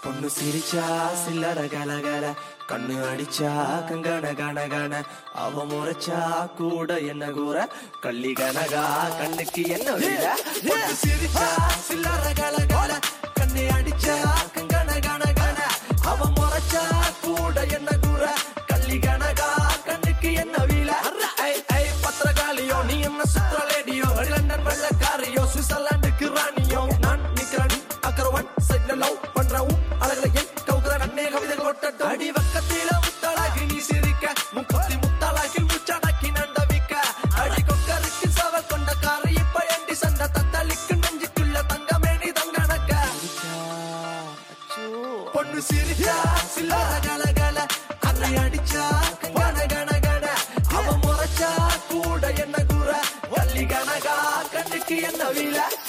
பொண்ணு சிரிச்சா சில்லற கலகல கண்ணு அடிச்சா கங்கன கன கன அவ முறைச்சா கூட என்ன கூற கள்ளி கனகா கண்ணுக்கு என்ன வீர பொண்ணு சிரிச்சா சில்லற கலகல கண்ணு அடிச்சா கங்கன கன கன அவ முறைச்சா கூட என்ன கூற கள்ளி கனகா கண்ணுக்கு என்ன வீல ஐ ஐ பத்திரகாளியோ நீ என்ன சுற்றலேடியோ லண்டன் வெள்ளக்காரியோ சுவிட்சர்லாந்துக்கு ராணியோ நான் நிக்கிறேன் அக்கரவன் சைட்ல லவ் பண்றவும் அழகுல என் கௌதர கண்ணே கவிதைகள் ஒட்டட்டும் அடி பக்கத்தில முத்தாளாகி நீ சிரிக்க முப்பத்தி முத்தாளாகி முச்சடக்கி நண்டவிக்க அடி கொக்கருக்கு சவ கொண்ட காரை இப்ப எண்டி சண்ட தத்தளிக்கு நெஞ்சுக்குள்ள தங்கமே நீ தங்கணக்க பொண்ணு சிரிச்சா சில்லற கலகல கண்ணை அடிச்சா கன கன கன அவ முறைச்சா கூட என்ன கூற வள்ளி கனகா கண்ணுக்கு என்ன வீல